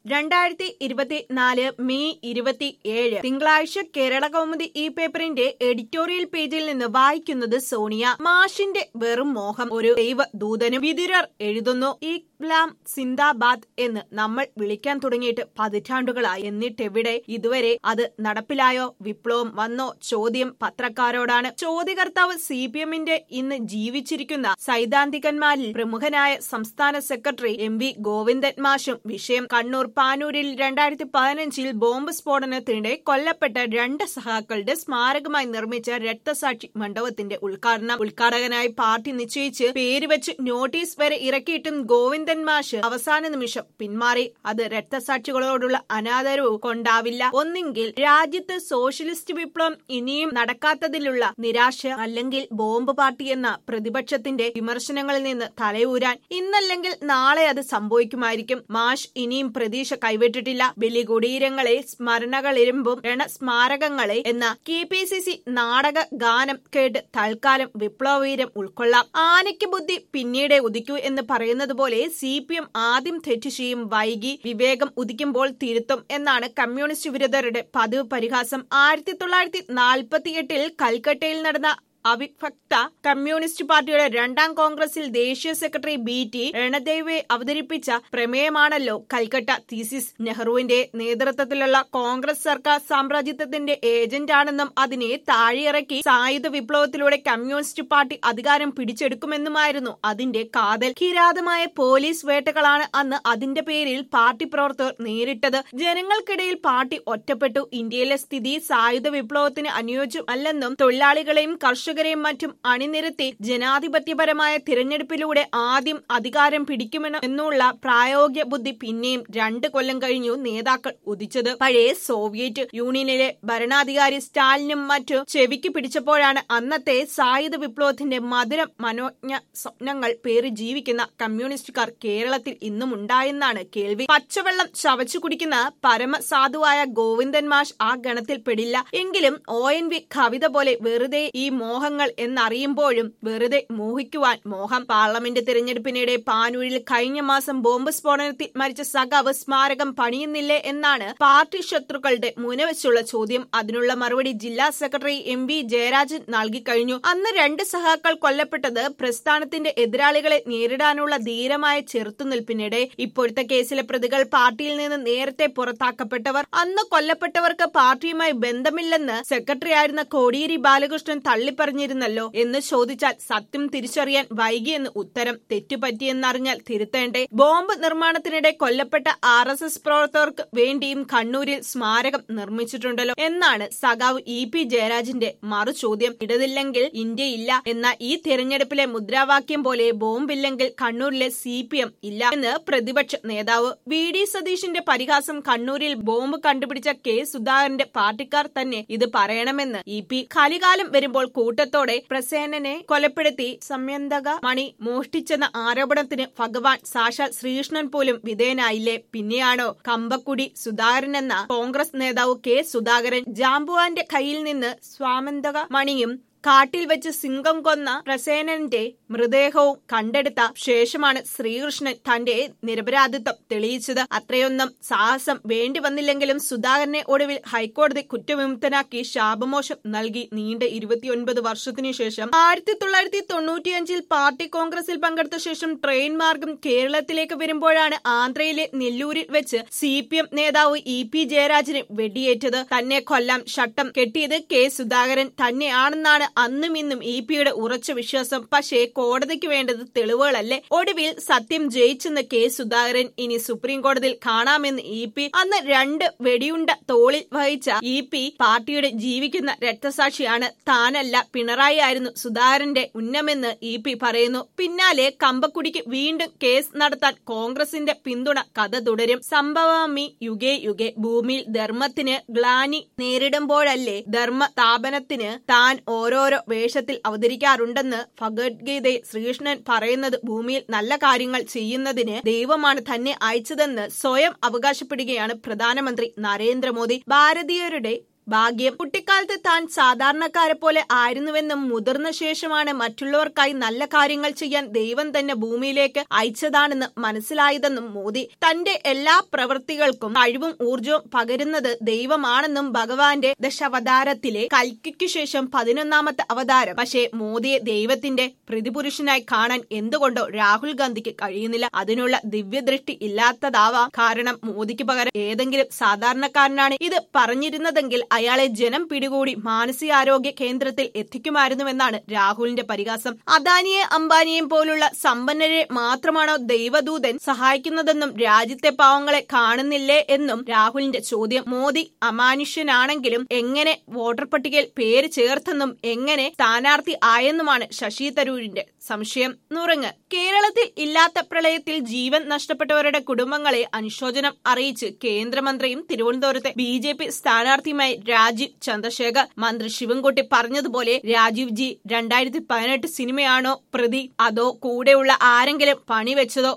രണ്ടായിരത്തി ഇരുപത്തിനാല് മെയ് ഇരുപത്തിയേഴ് തിങ്കളാഴ്ച കേരള കൗമുദി ഈ പേപ്പറിന്റെ എഡിറ്റോറിയൽ പേജിൽ നിന്ന് വായിക്കുന്നത് സോണിയ മാഷിന്റെ വെറും മോഹം ഒരു ദൈവ ദൂതനും വിതുരർ എഴുതുന്നു ഇസ്ലാം സിന്ദാബാദ് എന്ന് നമ്മൾ വിളിക്കാൻ തുടങ്ങിയിട്ട് പതിറ്റാണ്ടുകളായി എന്നിട്ടെവിടെ ഇതുവരെ അത് നടപ്പിലായോ വിപ്ലവം വന്നോ ചോദ്യം പത്രക്കാരോടാണ് ചോദ്യകർത്താവ് സി പി എമ്മിന്റെ ഇന്ന് ജീവിച്ചിരിക്കുന്ന സൈദ്ധാന്തികന്മാരിൽ പ്രമുഖനായ സംസ്ഥാന സെക്രട്ടറി എം വി ഗോവിന്ദൻ മാഷും വിഷയം കണ്ണൂർ പാനൂരിൽ രണ്ടായിരത്തി പതിനഞ്ചിൽ ബോംബ് സ്ഫോടനത്തിനിടെ കൊല്ലപ്പെട്ട രണ്ട് സഹാക്കളുടെ സ്മാരകമായി നിർമ്മിച്ച രക്തസാക്ഷി മണ്ഡപത്തിന്റെ ഉദ്ഘാടനം ഉദ്ഘാടകനായി പാർട്ടി നിശ്ചയിച്ച് പേര് വെച്ച് നോട്ടീസ് വരെ ഇറക്കിയിട്ടും ഗോവിന്ദൻ മാഷ് അവസാന നിമിഷം പിന്മാറി അത് രക്തസാക്ഷികളോടുള്ള അനാദരവ് കൊണ്ടാവില്ല ഒന്നെങ്കിൽ രാജ്യത്ത് സോഷ്യലിസ്റ്റ് വിപ്ലവം ഇനിയും നടക്കാത്തതിലുള്ള നിരാശ അല്ലെങ്കിൽ ബോംബ് പാർട്ടി എന്ന പ്രതിപക്ഷത്തിന്റെ വിമർശനങ്ങളിൽ നിന്ന് തലയൂരാൻ ഇന്നല്ലെങ്കിൽ നാളെ അത് സംഭവിക്കുമായിരിക്കും മാഷ് ഇനിയും പ്രതീക്ഷ കൈവിട്ടിട്ടില്ല ബലികുടീരങ്ങളെ സ്മരണകളിരുമ്പും രണസ്മാരകങ്ങളെ എന്ന കെ പി സി സി നാടക ഗാനം കേട്ട് തൽക്കാലം വിപ്ലവവീരം ഉൾക്കൊള്ളാം ആനയ്ക്ക് ബുദ്ധി പിന്നീടേ ഉദിക്കൂ എന്ന് പറയുന്നത് പോലെ സി പി എം ആദ്യം തെറ്റ് ചെയ്യും വൈകി വിവേകം ഉദിക്കുമ്പോൾ തിരുത്തും എന്നാണ് കമ്മ്യൂണിസ്റ്റ് വിരുദ്ധരുടെ പതിവ് പരിഹാസം ആയിരത്തി തൊള്ളായിരത്തി നാൽപ്പത്തിയെട്ടിൽ കൽക്കട്ടയിൽ നടന്ന അവിഭക്ത കമ്മ്യൂണിസ്റ്റ് പാർട്ടിയുടെ രണ്ടാം കോൺഗ്രസിൽ ദേശീയ സെക്രട്ടറി ബി ടി രണദേവെ അവതരിപ്പിച്ച പ്രമേയമാണല്ലോ കൽക്കട്ട തീസിസ് നെഹ്റുവിന്റെ നേതൃത്വത്തിലുള്ള കോൺഗ്രസ് സർക്കാർ സാമ്രാജ്യത്വത്തിന്റെ ഏജന്റാണെന്നും അതിനെ താഴെയിറക്കി സായുധ വിപ്ലവത്തിലൂടെ കമ്മ്യൂണിസ്റ്റ് പാർട്ടി അധികാരം പിടിച്ചെടുക്കുമെന്നുമായിരുന്നു അതിന്റെ കാതൽ കിരാതമായ പോലീസ് വേട്ടകളാണ് അന്ന് അതിന്റെ പേരിൽ പാർട്ടി പ്രവർത്തകർ നേരിട്ടത് ജനങ്ങൾക്കിടയിൽ പാർട്ടി ഒറ്റപ്പെട്ടു ഇന്ത്യയിലെ സ്ഥിതി സായുധ വിപ്ലവത്തിന് അനുയോജ്യമല്ലെന്നും തൊഴിലാളികളെയും കർഷക കർഷകരെയും മറ്റും അണിനിരത്തി ജനാധിപത്യപരമായ തിരഞ്ഞെടുപ്പിലൂടെ ആദ്യം അധികാരം പിടിക്കുമെന്നുള്ള പ്രായോഗിക ബുദ്ധി പിന്നെയും രണ്ട് കൊല്ലം കഴിഞ്ഞു നേതാക്കൾ ഉദിച്ചത് പഴയ സോവിയറ്റ് യൂണിയനിലെ ഭരണാധികാരി സ്റ്റാലിനും മറ്റും ചെവിക്ക് പിടിച്ചപ്പോഴാണ് അന്നത്തെ സായുധ വിപ്ലവത്തിന്റെ മധുരം മനോജ്ഞ സ്വപ്നങ്ങൾ പേറി ജീവിക്കുന്ന കമ്മ്യൂണിസ്റ്റുകാർ കേരളത്തിൽ ഇന്നും ഉണ്ടായെന്നാണ് കേൾവി പച്ചവെള്ളം ചവച്ചു കുടിക്കുന്ന പരമസാധുവായ ഗോവിന്ദൻ മാഷ് ആ ഗണത്തിൽ പെടില്ല എങ്കിലും ഒ എൻ വി കവിത പോലെ വെറുതെ ഈ മോഹങ്ങൾ എന്നറിയുമ്പോഴും വെറുതെ മോഹിക്കുവാൻ മോഹം പാർലമെന്റ് തിരഞ്ഞെടുപ്പിനിടെ പാനൂരിൽ കഴിഞ്ഞ മാസം ബോംബ് സ്ഫോടനത്തിൽ മരിച്ച സഖാവ് സ്മാരകം പണിയുന്നില്ലേ എന്നാണ് പാർട്ടി ശത്രുക്കളുടെ മുനവെച്ചുള്ള ചോദ്യം അതിനുള്ള മറുപടി ജില്ലാ സെക്രട്ടറി എം വി ജയരാജൻ നൽകിക്കഴിഞ്ഞു അന്ന് രണ്ട് സഹാക്കൾ കൊല്ലപ്പെട്ടത് പ്രസ്ഥാനത്തിന്റെ എതിരാളികളെ നേരിടാനുള്ള ധീരമായ ചെറുത്തുനിൽപ്പിനിടെ ഇപ്പോഴത്തെ കേസിലെ പ്രതികൾ പാർട്ടിയിൽ നിന്ന് നേരത്തെ പുറത്താക്കപ്പെട്ടവർ അന്ന് കൊല്ലപ്പെട്ടവർക്ക് പാർട്ടിയുമായി ബന്ധമില്ലെന്ന് സെക്രട്ടറി ആയിരുന്ന കോടിയേരി ബാലകൃഷ്ണൻ തള്ളിപ്പറഞ്ഞിരുന്നല്ലോ എന്ന് ചോദിച്ചാൽ സത്യം തിരിച്ചറിയാൻ വൈകിയെന്ന് ഉത്തരം തെറ്റുപറ്റിയെന്നറിഞ്ഞാൽ തിരുത്തേണ്ടേ ബോംബ് നിർമ്മാണത്തിനിടെ കൊല്ലപ്പെട്ട ആർ എസ് എസ് പ്രവർത്തകർക്ക് വേണ്ടിയും കണ്ണൂരിൽ സ്മാരകം നിർമ്മിച്ചിട്ടുണ്ടല്ലോ എന്നാണ് സഖാവ് ഇ പി ജയരാജന്റെ മറു ചോദ്യം ഇടതില്ലെങ്കിൽ ഇന്ത്യയില്ല എന്ന ഈ തിരഞ്ഞെടുപ്പിലെ മുദ്രാവാക്യം പോലെ ബോംബില്ലെങ്കിൽ കണ്ണൂരിലെ സി പി എം ഇല്ല എന്ന് പ്രതിപക്ഷ നേതാവ് വി ഡി സതീഷിന്റെ പരിഹാസം കണ്ണൂരിൽ ബോംബ് കണ്ടുപിടിച്ച കെ സുധാകരന്റെ പാർട്ടിക്കാർ തന്നെ ഇത് പറയണമെന്ന് ഇ പി കലികാലം വരുമ്പോൾ കൂട്ടത്തോടെ പ്രസേനനെ കൊലപ്പെടുത്തി സംയന്തക മണി മോഷ്ടിച്ചെന്ന ആരോപണത്തിന് ഭഗവാൻ സാക്ഷാൽ ശ്രീകൃഷ്ണൻ പോലും വിധേയനായില്ലേ പിന്നെയാണോ കമ്പക്കുടി സുധാകരൻ എന്ന കോൺഗ്രസ് നേതാവ് കെ സുധാകരൻ ജാമ്പുവാന്റെ കയ്യിൽ നിന്ന് സ്വാമന്തക മണിയും കാട്ടിൽ വെച്ച് സിംഗം കൊന്ന പ്രസേനന്റെ മൃതദേഹവും കണ്ടെടുത്ത ശേഷമാണ് ശ്രീകൃഷ്ണൻ തന്റെ നിരപരാധിത്വം തെളിയിച്ചത് അത്രയൊന്നും സാഹസം വേണ്ടി വന്നില്ലെങ്കിലും സുധാകരനെ ഒടുവിൽ ഹൈക്കോടതി കുറ്റവിമുക്തനാക്കി ശാപമോശം നൽകി നീണ്ട ഇരുപത്തിയൊൻപത് വർഷത്തിനു ശേഷം ആയിരത്തി തൊള്ളായിരത്തി തൊണ്ണൂറ്റിയഞ്ചിൽ പാർട്ടി കോൺഗ്രസിൽ പങ്കെടുത്ത ശേഷം ട്രെയിൻ മാർഗം കേരളത്തിലേക്ക് വരുമ്പോഴാണ് ആന്ധ്രയിലെ നെല്ലൂരിൽ വെച്ച് സി പി എം നേതാവ് ഇ പി ജയരാജന് വെടിയേറ്റത് തന്നെ കൊല്ലാൻ ഷട്ടം കെട്ടിയത് കെ സുധാകരൻ തന്നെയാണെന്നാണ് അന്നും ഇന്നും ഇ പിയുടെ ഉറച്ച വിശ്വാസം പക്ഷേ കോടതിക്ക് വേണ്ടത് തെളിവുകളല്ലേ ഒടുവിൽ സത്യം ജയിച്ചെന്ന് കെ സുധാകരൻ ഇനി സുപ്രീം കോടതിയിൽ കാണാമെന്ന് ഇ പി അന്ന് രണ്ട് വെടിയുണ്ട തോളിൽ വഹിച്ച ഇ പി പാർട്ടിയുടെ ജീവിക്കുന്ന രക്തസാക്ഷിയാണ് താനല്ല പിണറായി ആയിരുന്നു സുധാകരന്റെ ഉന്നമെന്ന് ഇ പി പറയുന്നു പിന്നാലെ കമ്പക്കുടിക്ക് വീണ്ടും കേസ് നടത്താൻ കോൺഗ്രസിന്റെ പിന്തുണ കഥ തുടരും സംഭവാമി യുഗേ യുഗേ ഭൂമിയിൽ ധർമ്മത്തിന് ഗ്ലാനി നേരിടുമ്പോഴല്ലേ ധർമ്മ സ്ഥാപനത്തിന് താൻ ഓരോരോ വേഷത്തിൽ അവതരിക്കാറുണ്ടെന്ന് ഭഗവത്ഗീതയിൽ ശ്രീകൃഷ്ണൻ പറയുന്നത് ഭൂമിയിൽ നല്ല കാര്യങ്ങൾ ചെയ്യുന്നതിന് ദൈവമാണ് തന്നെ അയച്ചതെന്ന് സ്വയം അവകാശപ്പെടുകയാണ് പ്രധാനമന്ത്രി നരേന്ദ്രമോദി ഭാരതീയരുടെ ഭാഗ്യം കുട്ടിക്കാലത്ത് താൻ സാധാരണക്കാരെ പോലെ ആയിരുന്നുവെന്നും മുതിർന്ന ശേഷമാണ് മറ്റുള്ളവർക്കായി നല്ല കാര്യങ്ങൾ ചെയ്യാൻ ദൈവം തന്നെ ഭൂമിയിലേക്ക് അയച്ചതാണെന്ന് മനസ്സിലായതെന്നും മോദി തന്റെ എല്ലാ പ്രവൃത്തികൾക്കും കഴിവും ഊർജവും പകരുന്നത് ദൈവമാണെന്നും ഭഗവാന്റെ ദശാവതാരത്തിലെ കൽക്കിക്കു ശേഷം പതിനൊന്നാമത്തെ അവതാരം പക്ഷേ മോദിയെ ദൈവത്തിന്റെ പ്രതിപുരുഷനായി കാണാൻ എന്തുകൊണ്ടോ രാഹുൽ ഗാന്ധിക്ക് കഴിയുന്നില്ല അതിനുള്ള ദിവ്യദൃഷ്ടി ഇല്ലാത്തതാവാം കാരണം മോദിക്ക് പകരം ഏതെങ്കിലും സാധാരണക്കാരനാണ് ഇത് പറഞ്ഞിരുന്നതെങ്കിൽ അയാളെ ജനം പിടികൂടി മാനസികാരോഗ്യ കേന്ദ്രത്തിൽ എത്തിക്കുമായിരുന്നുവെന്നാണ് രാഹുലിന്റെ പരിഹാസം അദാനിയെ അംബാനിയെയും പോലുള്ള സമ്പന്നരെ മാത്രമാണോ ദൈവദൂതൻ സഹായിക്കുന്നതെന്നും രാജ്യത്തെ പാവങ്ങളെ കാണുന്നില്ലേ എന്നും രാഹുലിന്റെ ചോദ്യം മോദി അമാനുഷ്യനാണെങ്കിലും എങ്ങനെ വോട്ടർ പട്ടികയിൽ പേര് ചേർത്തെന്നും എങ്ങനെ സ്ഥാനാർത്ഥി ആയെന്നുമാണ് ശശി തരൂരിന്റെ സംശയം നുറങ്ങ് കേരളത്തിൽ ഇല്ലാത്ത പ്രളയത്തിൽ ജീവൻ നഷ്ടപ്പെട്ടവരുടെ കുടുംബങ്ങളെ അനുശോചനം അറിയിച്ച് കേന്ദ്രമന്ത്രിയും തിരുവനന്തപുരത്തെ ബി ജെ പി സ്ഥാനാർത്ഥിയുമായി രാജീവ് ചന്ദ്രശേഖർ മന്ത്രി ശിവൻകുട്ടി പറഞ്ഞതുപോലെ രാജീവ് ജി രണ്ടായിരത്തി പതിനെട്ട് സിനിമയാണോ പ്രതി അതോ കൂടെയുള്ള ആരെങ്കിലും പണി വെച്ചതോ